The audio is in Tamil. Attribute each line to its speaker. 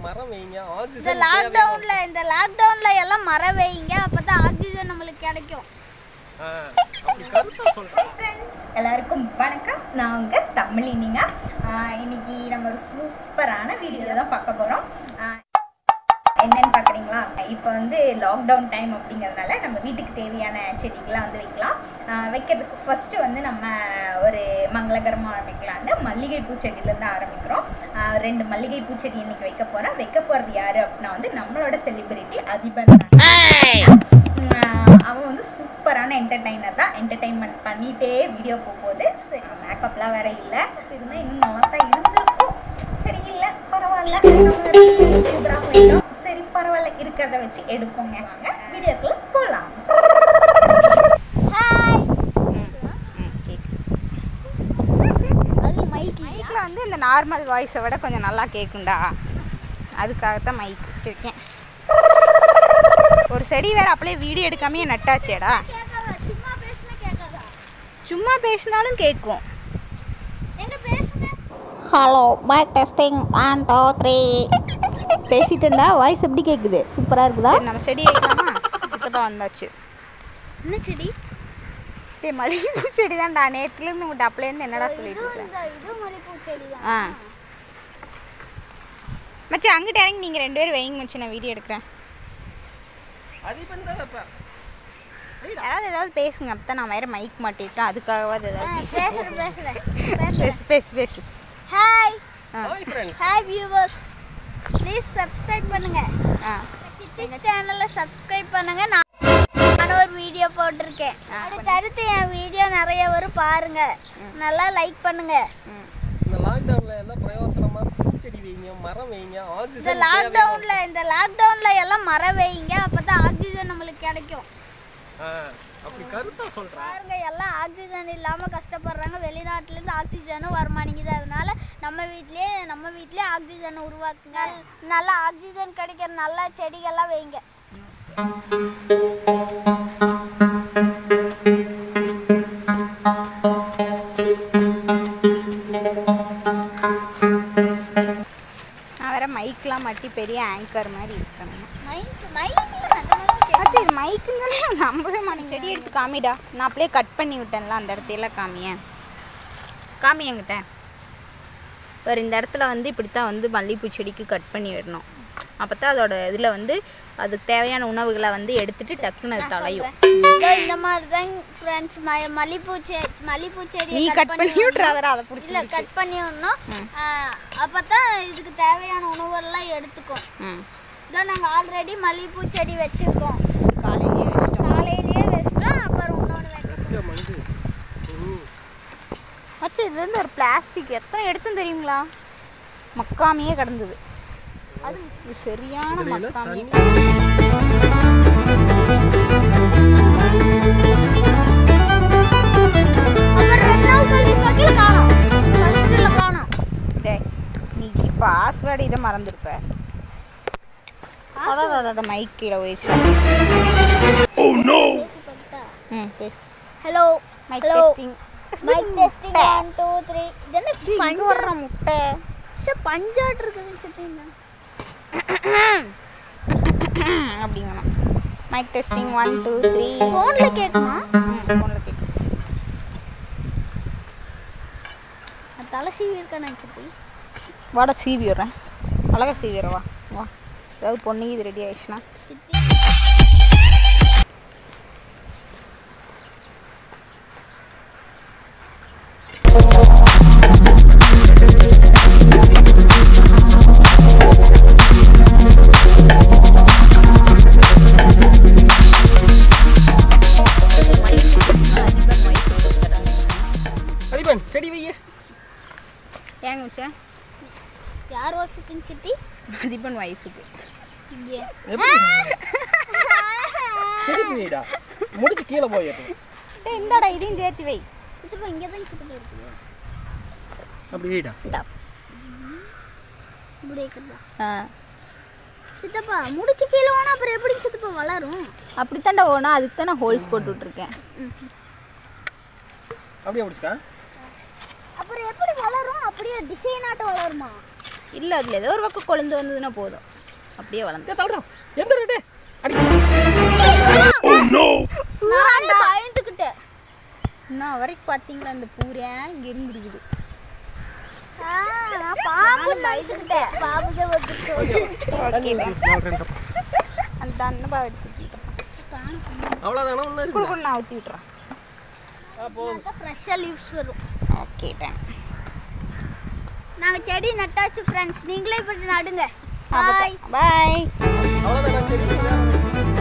Speaker 1: மரம் வைங்க
Speaker 2: இந்த
Speaker 1: ஆக்சிஜன்
Speaker 2: லாக்டவுன்ல இந்த லாக்டவுன்ல எல்லாம் மரம் வைங்க அப்பதான் ஆக்சிஜன் நம்மளுக்கு கிடைக்கும்
Speaker 1: ஆ, அப்படி கருத்தா சொல்றேன்
Speaker 3: ஃப்ரெண்ட்ஸ் எல்லாருக்கும் வணக்கம் நான் உங்கள் தமிழினிங்க ஆஹ் இன்னைக்கு நம்ம ஒரு சூப்பரான வீடியோ தான் பார்க்க போகிறோம் என்னன்னு பார்க்குறீங்களா இப்போ வந்து லாக்டவுன் டைம் அப்படிங்கிறதுனால நம்ம வீட்டுக்கு தேவையான செடிக்கெலாம் வந்து வைக்கலாம் ஆஹ் வைக்கிறதுக்கு ஃபஸ்ட்டு வந்து நம்ம ஒரு மங்களகரமாக ஆரம்பிக்கலாம்னு மல்லிகைப்பூ செடியிலேருந்து ஆரம்பிக்கிறோம் ஆஹ் ரெண்டு மல்லிகைப்பூ செடி இன்னைக்கு வைக்க போகிறோம் வைக்க போகிறது யார் அப்படின்னா வந்து நம்மளோட செலிபிரிட்டி அதிபன் தான். ஆஹ் அவன் வந்து சூப்பரான என்டர்டைனர் தான் என்டர்டைன்மெண்ட் பண்ணிட்டே வீடியோ போகும்போது சரி மேக்கப்லாம் வேற இல்லை இருந்தால் இன்னும் நல்லா தான் இருந்திருக்கும் சரி இல்லை பரவாயில்ல நம்ம யூடியூபராக போயிட்டோம் சரி பரவாயில்ல இருக்கிறத வச்சு எடுப்போங்க வாங்க வீடியோக்குள்ள போகலாம்
Speaker 2: ஹாய் அது மைக்
Speaker 4: மைக்கில் வந்து இந்த நார்மல் வாய்ஸை விட கொஞ்சம் நல்லா கேட்கும்டா அதுக்காகத்தான் மைக் வச்சுருக்கேன் ஒரு செடி வேறு அப்படியே வீடியோ எடுக்காமையே நட்டாச்சேடா
Speaker 2: கேட்காதா சும்மா பேசுனா கேட்காதா
Speaker 4: சும்மா பேசினாலும் கேட்கும்
Speaker 2: எங்க பேசுங்க
Speaker 5: hello mic testing one two three பேசிட்டேன்டா வாய்ஸ் எப்படி கேட்குது சூப்பராக இருக்குதா
Speaker 4: சரி நம்ம செடி வைக்கலாமா சித்தப்பா வந்தாச்சு
Speaker 2: என்ன செடி
Speaker 4: டேய் மல்லிகைப்பூ செடி தான்டா நேற்றுலேருந்து உங்கள்கிட்ட அப்படிலேருந்து என்னடா சொல்லிட்டு
Speaker 2: இதுவும்
Speaker 4: இருக்கேன்
Speaker 2: இந்த இது மல்லிப்பூ செடி தான்
Speaker 4: ஆ மச்சான் அங்கிட்ட இறங்கி நீங்கள் ரெண்டு பேரும் வைங்க மச்சான் நான் வீடியோ எடுக்கிறேன்
Speaker 1: அதிபன் தான் வைப்பேன்
Speaker 4: யாராவது ஏதாவது பேசுங்க அப்போ நான் வேறு மைக் மாட்டிருக்கேன் அதுக்காகவாது ஏதாவது
Speaker 2: பேசுறேன் பேசுறேன் பேசுறேன்
Speaker 4: பேசு பேசு பேசு
Speaker 2: hi
Speaker 1: hi friends
Speaker 2: hi viewers please subscribe பண்ணுங்க
Speaker 4: ஆ
Speaker 2: சித்திஸ் சேனலை சப்ஸ்கிரைப் பண்ணுங்க நான் நான் ஒரு வீடியோ போட்டிருக்கேன் அடுத்து அடுத்து என் வீடியோ நிறைய வரும் பாருங்க நல்லா லைக் பண்ணுங்க
Speaker 1: இந்த லாக்டவுன்ல எல்லாம் பிரயோசனமா பூச்செடி வைங்க மரம் வைங்க
Speaker 2: இந்த
Speaker 1: ஆக்சிஜன்
Speaker 2: லாக்டவுன்ல இந்த லாக்டவுன்ல எல்லாம் மரம் வைங்க அப்பதான் ஆக்சிஜன் நம்மளுக்கு கிடைக்கும்
Speaker 1: ஆ, அப்படி கருத்தா சொல்றேன்
Speaker 2: பாருங்க எல்லாம் ஆக்சிஜன் இல்லாம கஷ்டப்படுறாங்க வெளிநாட்டுல இருந்து ஆக்சிஜனும் வரமாட்டேங்குது அதனால நம்ம வீட்லயே நம்ம வீட்லயே ஆக்சிஜன் உருவாக்குங்க நல்லா ஆக்சிஜன் கிடைக்கிற நல்ல செடிகள்லாம் வைங்க
Speaker 4: நான் வேற மைக்லாம் மாட்டி பெரிய ஆங்கர் மாதிரி இருக்கேன்
Speaker 2: மைக் மைக்ல நகனன்னு
Speaker 4: ஆச்சு இது மைக்குன்னு நம்பவே மாட்டேன் செடி எடுத்து காமிடா நான் அப்படியே கட் பண்ணி விட்டேன்ல அந்த இடத்தையெல்லாம் காமியேன் காமி என்கிட்ட ஒரு இந்த இடத்துல வந்து இப்படித்தான் வந்து மல்லிகைப்பூ செடிக்கு கட் பண்ணி விடணும் அப்போ தான் அதோட இதில் வந்து அதுக்கு தேவையான உணவுகளை வந்து எடுத்துட்டு டக்குன்னு அது தலையும்
Speaker 2: இதோ இந்த மாதிரி தான் ஃப்ரெண்ட்ஸ் மல்லிப்பூ செ மல்லிப்பூ செடி
Speaker 4: நீ கட் பண்ணி விட்றாதடா அதை பிடிச்சி
Speaker 2: இல்லை கட் பண்ணி விடணும் அப்போ தான் இதுக்கு தேவையான உணவெல்லாம் எடுத்துக்கும்
Speaker 4: ம்
Speaker 2: இதோ நாங்கள் ஆல்ரெடி மல்லிப்பூ செடி வச்சுருக்கோம்
Speaker 4: காலையிலேயே வச்சிட்டோம்
Speaker 2: காலையிலேயே வச்சிட்டோம் அப்புறம் இன்னொன்று வைக்க
Speaker 1: இங்க மங்கு ம்.
Speaker 4: மச்சி இதுலேருந்து ஒரு பிளாஸ்டிக் எத்தனை எடுத்துன்னு தெரியுங்களா மக்காமையே கிடந்தது அது இது சரியான
Speaker 1: இதுல
Speaker 4: மக்காமையே
Speaker 1: தண்ணி
Speaker 2: அப்புறம் ரெண்டு நாள் கழிச்சு பார்க்கல காணோம் ஃபர்ஸ்ட்டில் காணோம்
Speaker 4: டேய் நீ பாஸ்வேர்டு இதை மறந்துருப்ப அடடடட மைக் கீழே போயிடுச்சு ம் பேசு
Speaker 2: hello
Speaker 4: mic
Speaker 2: hello
Speaker 4: testing
Speaker 2: mic testing one two three இது என்ன
Speaker 4: இங்கே
Speaker 2: பஞ்சு
Speaker 4: வர்ற முட்டை
Speaker 2: சார் பஞ்சாட்டு இருக்குதுன்னு சொல்லிட்டு
Speaker 4: அப்படிங்கணும் mic testing one two three
Speaker 2: ஃபோனில் கேட்குமா
Speaker 4: ம் ஃபோனில் கேட்கும்
Speaker 2: நான் தலை சீவி இருக்கேன் சித்தி
Speaker 4: வாடா சீவி விடுறேன் அழகா சீவி விடுறேன், வா வா ஏதாவது பொண்ணு இது ரெடி ஆயிடுச்சுன்னா
Speaker 2: சித்தி
Speaker 1: அதிபன் செடி வைய
Speaker 4: ஏங்க வச்சேன்
Speaker 2: யார் ஓசிக்குன்னு சித்தி
Speaker 4: மதிப்பன் ஒய்ஃபுக்கு
Speaker 2: இங்கே
Speaker 1: எப்படி செடி வைடா முடிச்சு கீழே போயிடணும்
Speaker 4: டேய் இந்தாடா இதையும் சேர்த்து வை
Speaker 2: சித்தப்பா இங்கே தான் சித்தப்பா இருக்குது
Speaker 1: அப்படி வைடா
Speaker 2: இப்படி இருக்குதா
Speaker 4: ஆ
Speaker 2: சித்தப்பா முடிச்சு கீழே போனால் அப்புறம் எப்படி சித்தப்பா வளரும்
Speaker 4: அப்படித்தாண்டா ஓனா அதுக்கு தான் நான் ஹோல்ஸ் போட்டு விட்ருக்கேன்
Speaker 1: அப்படியே பிடிச்சிக்கா
Speaker 2: அப்புறம் எப்படி வளரும் அப்படியே டிசைன் ஆட்டம் வளருமா
Speaker 4: இல்லை அதில் ஏதோ ஒரு பக்கம் கொழுந்து வந்ததுன்னா போதும் அப்படியே வளர்ந்து
Speaker 1: ஏ தள்ளுறோம் எந்த ரேட்டு அடி
Speaker 2: நானே பயந்துக்கிட்டேன்
Speaker 4: இன்னும் வரைக்கும் பார்த்தீங்களா அந்த பூரை இங்கே இருந்துருக்குது
Speaker 2: நான் பாம்பு பயந்துக்கிட்டேன் பாம்புக்கே வந்துச்சு
Speaker 4: ஓகே அந்த அண்ணன் எடுத்து ஊற்றிட்டோம்
Speaker 1: அவ்வளோதானே ஒன்றும் இருக்கு
Speaker 4: குடுக்குன்னு நான் ஊற்றி விட்றேன்
Speaker 1: அப்போ
Speaker 2: ஃப்ரெஷ்ஷாக லீவ்ஸ் வரும்
Speaker 4: ஓகே டன்
Speaker 2: நாங்கள் செடி நட்டாச்சு ஃப்ரெண்ட்ஸ் நீங்களே இப்படி நடுங்க பாய்
Speaker 4: பாய்
Speaker 1: அவ்வளோதானே சரி